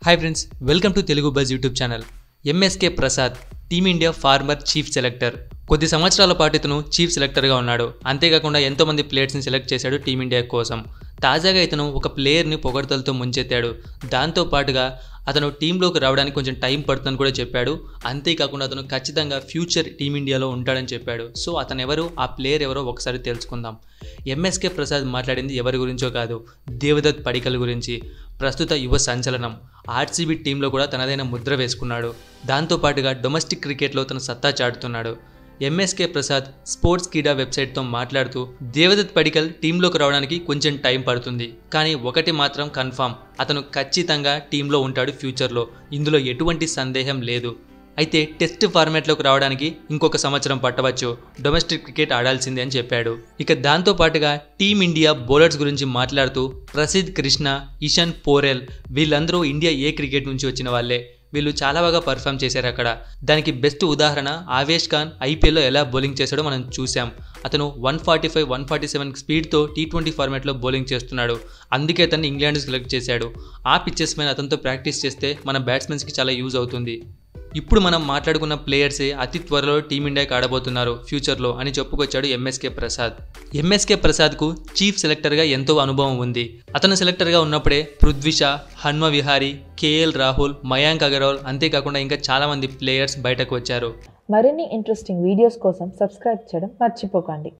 hi friends welcome to Telugu buzz YouTube channel M S K Prasad team India former chief selector కొద్ది సంవత్సరాల పాటు ఇతను చీఫ్ సెలెక్టర్గా ఉన్నాడు అంతేకాకుండా ఎంతోమంది ప్లేయర్స్ని సెలెక్ట్ చేశాడు టీమిండియా కోసం తాజాగా ఇతను ఒక ప్లేయర్ని పొగడతలతో ముంచెత్తాడు దాంతో పాటుగా అతను టీంలోకి రావడానికి కొంచెం టైం పడుతుందని కూడా చెప్పాడు అంతేకాకుండా అతను ఖచ్చితంగా ఫ్యూచర్ టీమిండియాలో ఉంటాడని చెప్పాడు సో అతను ఎవరు ఆ ప్లేయర్ ఎవరో ఒకసారి తెలుసుకుందాం ఎంఎస్కే ప్రసాద్ మాట్లాడింది ఎవరి గురించో కాదు దేవదత్ పడికల్ గురించి ప్రస్తుత యువ సంచలనం ఆర్సీబీ టీంలో కూడా తనదైన ముద్ర వేసుకున్నాడు దాంతోపాటుగా డొమెస్టిక్ క్రికెట్లో తన సత్తా చాటుతున్నాడు ఎంఎస్కే ప్రసాద్ స్పోర్ట్స్ క్రీడా వెబ్సైట్తో మాట్లాడుతూ దేవదత్ పడికల్ టీంలోకి రావడానికి కొంచెం టైం పడుతుంది కానీ ఒకటి మాత్రం కన్ఫామ్ అతను ఖచ్చితంగా టీంలో ఉంటాడు ఫ్యూచర్లో ఇందులో ఎటువంటి సందేహం లేదు అయితే టెస్ట్ ఫార్మాట్లోకి రావడానికి ఇంకొక సంవత్సరం పట్టవచ్చు డొమెస్టిక్ క్రికెట్ ఆడాల్సిందే అని చెప్పాడు ఇక దాంతో పాటుగా టీమిండియా బౌలర్స్ గురించి మాట్లాడుతూ ప్రసిద్ కృష్ణ ఇషన్ పోరెల్ వీళ్ళందరూ ఇండియా ఏ క్రికెట్ నుంచి వచ్చిన వాళ్ళే వీళ్ళు చాలా బాగా పర్ఫామ్ చేశారు అక్కడ దానికి బెస్ట్ ఉదాహరణ ఆవేష్ ఖాన్ ఐపీఎల్లో ఎలా బౌలింగ్ చేశాడో మనం చూసాం అతను one forty five one forty seven స్పీడ్తో టీ ట్వంటీ ఫార్మాట్లో బౌలింగ్ చేస్తున్నాడు అందుకే అతన్ని ఇంగ్లాండ్ సెలెక్ట్ చేశాడు ఆ పిచ్చెస్ మీద అతనితో ప్రాక్టీస్ చేస్తే మన బ్యాట్స్మెన్స్కి చాలా యూజ్ అవుతుంది ఇప్పుడు మనం మాట్లాడుకున్న ప్లేయర్సే అతి త్వరలో టీమిండియాకి ఆడబోతున్నారు ఫ్యూచర్లో అని చెప్పుకొచ్చాడు ఎంఎస్కే ప్రసాద్ ఎంఎస్కే ప్రసాద్కు చీఫ్ సెలెక్టర్గా ఎంతో అనుభవం ఉంది అతను సెలెక్టర్గా ఉన్నప్పుడే పృథ్వీ షా హన్మ విహారీ కేఎల్ రాహుల్ మయాంక్ అగర్వాల్ అంతేకాకుండా ఇంకా చాలామంది ప్లేయర్స్ బయటకు వచ్చారు మరిన్ని ఇంట్రెస్టింగ్ వీడియోస్ కోసం సబ్స్క్రైబ్ చేయడం మర్చిపోకండి